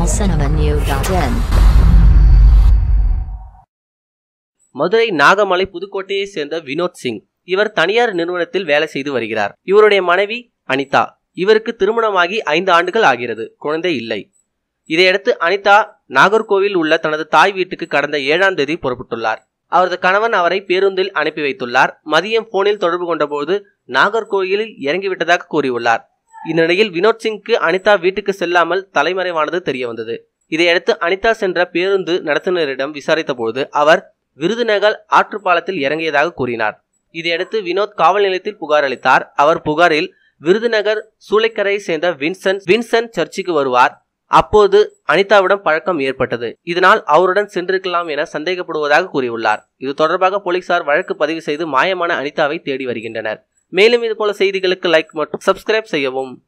tamilcinemanew.in Madurai Nagamalai புதுக்கோட்டையை சேர்ந்த வினோத் சிங் இவர் தனியார் நிறுவனத்தில் வேலை செய்து வருகிறார் இவருடைய மனைவி அனிதா இவருக்கு திருமணமாகி ஐந்து ஆண்டுகள் ஆகிறது குழந்தை இல்லை இதையடுத்து அனிதா நாகர்கோவில் உள்ள தனது தாய் வீட்டுக்கு கடந்த ஏழாம் தேதி புறப்பட்டுள்ளார் அவரது கணவன் அவரை பேருந்தில் அனுப்பி வைத்துள்ளார் மதியம் போனில் தொடர்பு கொண்டபோது நாகர்கோயிலில் இறங்கிவிட்டதாக கூறியுள்ளார் இந்நிலையில் வினோத் சிங்க்கு அனிதா வீட்டுக்கு செல்லாமல் தலைமறைவானது தெரிய வந்தது இதையடுத்து அனிதா சென்ற பேருந்து நடத்துனரிடம் விசாரித்தபோது அவர் விருதுநகர் ஆற்றுப்பாலத்தில் இறங்கியதாக கூறினார் இதையடுத்து வினோத் காவல் நிலையத்தில் புகார் அளித்தார் அவர் புகாரில் விருதுநகர் சூளைக்கரை சேர்ந்த வின்சென்ட் வின்சென்ட் சர்ச்சுக்கு வருவார் அப்போது அனிதாவிடம் பழக்கம் ஏற்பட்டது இதனால் அவருடன் சென்றிருக்கலாம் என சந்தேகப்படுவதாக கூறியுள்ளார் இது தொடர்பாக போலீசார் வழக்கு பதிவு செய்து மாயமான அனிதாவை தேடி வருகின்றனர் மேலும் இதுபோல செய்திகளுக்கு லைக் மற்றும் சப்ஸ்கிரைப் செய்யவும்